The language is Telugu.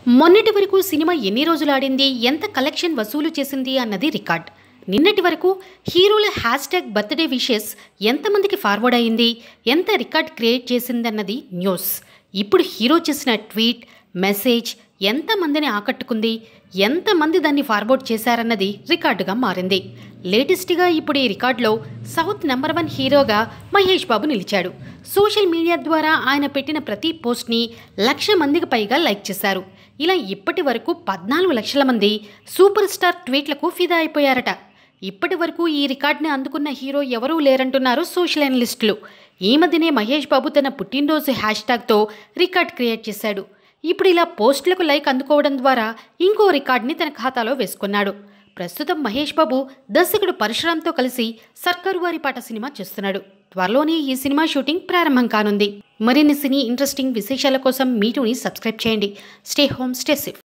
మొన్నటి వరకు సినిమా ఎన్ని రోజులు ఆడింది ఎంత కలెక్షన్ వసూలు చేసింది అన్నది రికార్డ్ నిన్నటి వరకు హీరోల హ్యాష్ ట్యాగ్ బర్త్డే విషెస్ ఎంతమందికి ఫార్వర్డ్ అయింది ఎంత రికార్డ్ క్రియేట్ చేసిందన్నది న్యూస్ ఇప్పుడు హీరో చేసిన ట్వీట్ మెసేజ్ ఎంతమందిని ఆకట్టుకుంది ఎంతమంది దాన్ని ఫార్వర్డ్ చేశారన్నది రికార్డుగా మారింది లేటెస్ట్గా ఇప్పుడు ఈ రికార్డులో సౌత్ నెంబర్ వన్ హీరోగా మహేష్ బాబు నిలిచాడు సోషల్ మీడియా ద్వారా ఆయన పెట్టిన ప్రతి పోస్ట్ని లక్ష మందికి పైగా లైక్ చేశారు ఇలా ఇప్పటి వరకు పద్నాలుగు లక్షల మంది సూపర్ స్టార్ ట్వీట్లకు ఫిదా అయిపోయారట ఇప్పటి వరకు ఈ రికార్డుని అందుకున్న హీరో ఎవరూ లేరంటున్నారు సోషల్ అనలిస్టులు ఈ మధ్యనే మహేష్ బాబు తన పుట్టినరోజు హ్యాష్ ట్యాగ్తో రికార్డ్ క్రియేట్ చేశాడు ఇప్పుడు ఇలా పోస్టులకు లైక్ అందుకోవడం ద్వారా ఇంకో రికార్డుని తన ఖాతాలో వేసుకున్నాడు ప్రస్తుతం మహేష్ బాబు దర్శకుడు పరశురామ్తో కలిసి సర్కారు వారి పాట సినిమా చేస్తున్నాడు త్వరలోనే ఈ సినిమా షూటింగ్ ప్రారంభం కానుంది మరిన్ని సినీ ఇంట్రెస్టింగ్ విశేషాల కోసం మీటుని సబ్స్క్రైబ్ చేయండి స్టే హోమ్ స్టే సేఫ్